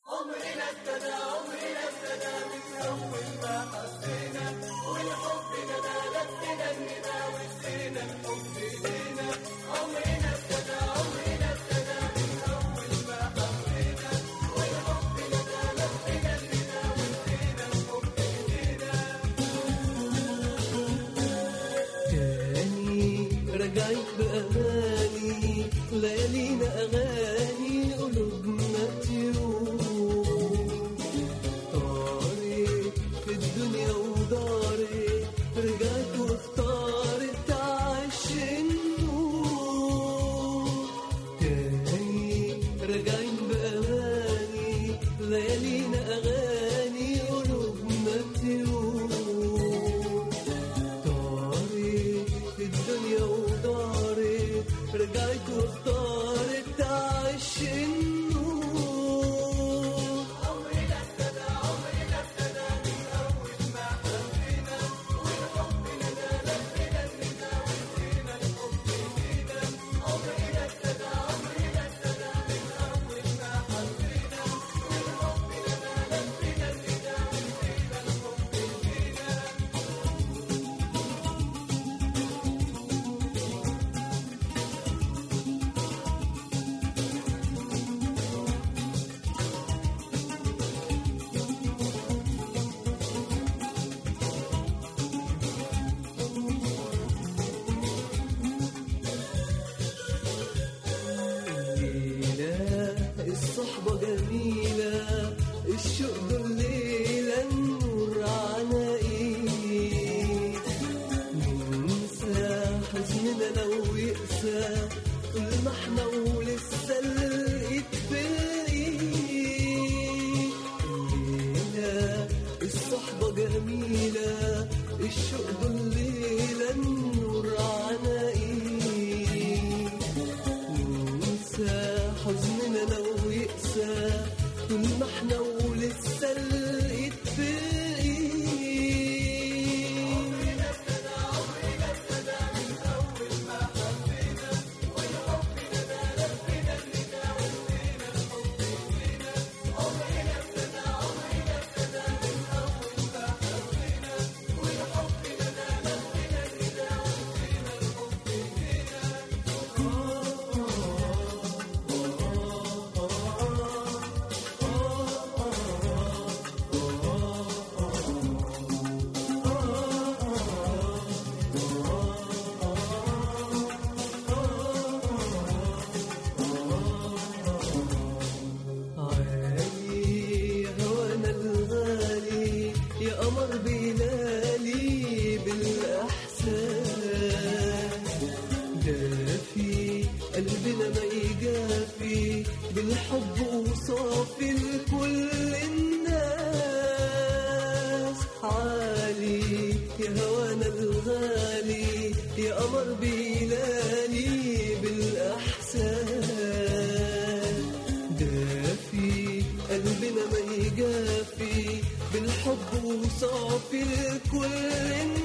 عمرنا ابتدى عمرنا ابتدى من أول ما حسينا والحب ندى لفنا الندى وادينا الحب لينا عمرنا ابتدى عمرنا ابتدى من أول ما حسينا والحب ندى لفنا الندى وادينا الحب لينا تاني رجعت بأماني ليالينا أغاني قلوبنا تروح طارت في الدنيا ودارت رجعت واختارت تعيش النور تاني راجعين بأماني ليالينا أغاني قلوبنا تروح طارت في الدنيا ودارت رجعت واختارت تعيش النور عمرنا ابتدى عمرنا ابتدى من أول ما حسينا والحب ندى لفنا الندى وادينا الحب لينا عمرنا ابتدى عمرنا ابتدى من أول ما حسينا والحب ندى لفنا الندى وادينا الحب لينا الليلة الصحبة جميلة الشوق دول ليلة نور عناقيد ننسى حزننا لو يقسى طول ما احنا ولسه الايد في الايد الليلة الصحبة جميلة الشوق دول ليلة نور عناقيد ننسى حزننا لو يقسى طول ما احنا ولسه الايد في الايد عالي يا هوانا الغالي يا قمر بلالي بالإحساس دافي قلبنا ما يجافي بالحب وصافي لكل الناس عالي يا هوانا الغالي يا قمر بلالي بالإحساس دافي قلبنا ما يجافي بالحب وصافي لكل الناس